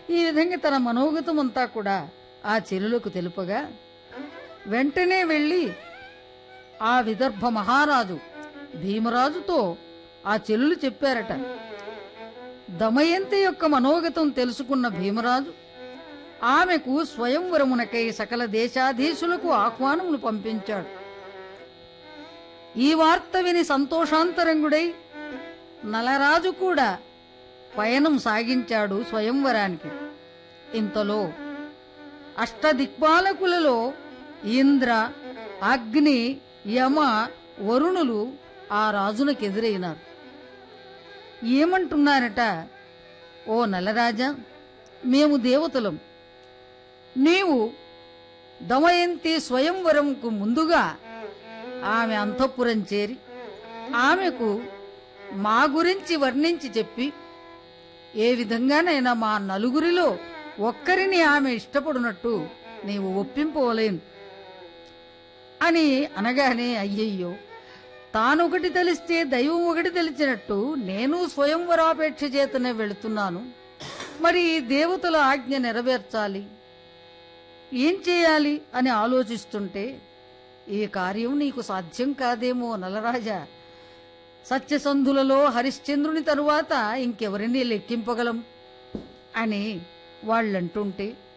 ఈ విధంగా తన మనోగతం అంతా కూడా ఆ చెలులకు తెలుపగా వెంటనే వెళ్ళి ఆ విదర్భ మహారాజు భీమరాజుతో ఆ చెల్లులు చెప్పారట దమయంతి యొక్క మనోగతం తెలుసుకున్న భీమరాజు ఆమెకు స్వయంవరమునకై సకల దేశాధీశులకు ఆహ్వానములు పంపించాడు ఈ వార్త విని సంతోషాంతరంగుడై నలరాజు కూడా పయనం సాగించాడు స్వయంవరానికి ఇంతలో అష్టదిక్పాలకులలో ఇంద్ర అగ్ని యమ వరుణులు ఆ రాజునకు ఎదురైనారు ఏమంటున్నారట ఓ నలరాజా మేము దేవతలం నీవు దమయంతి స్వయంవరంకు ముందుగా ఆమె అంతఃపురం చేరి ఆమెకు మా గురించి వర్ణించి చెప్పి ఏ విధంగానైనా మా నలుగురిలో ఒక్కరిని ఆమె ఇష్టపడినట్టు నీవు ఒప్పింపవలేను అని అనగానే అయ్యయ్యో తానొకటి తెలిస్తే దైవం ఒకటి తెలిసినట్టు నేను స్వయంవరాపేక్ష చేతనే వెళుతున్నాను మరి ఈ దేవతల ఆజ్ఞ నెరవేర్చాలి ఏం చేయాలి అని ఆలోచిస్తుంటే ఈ కార్యం నీకు సాధ్యం కాదేమో నలరాజా సత్యసంధులలో హరిశ్చంద్రుని తరువాత ఇంకెవరిని లెక్కింపగలం అని వాళ్ళంటుంటే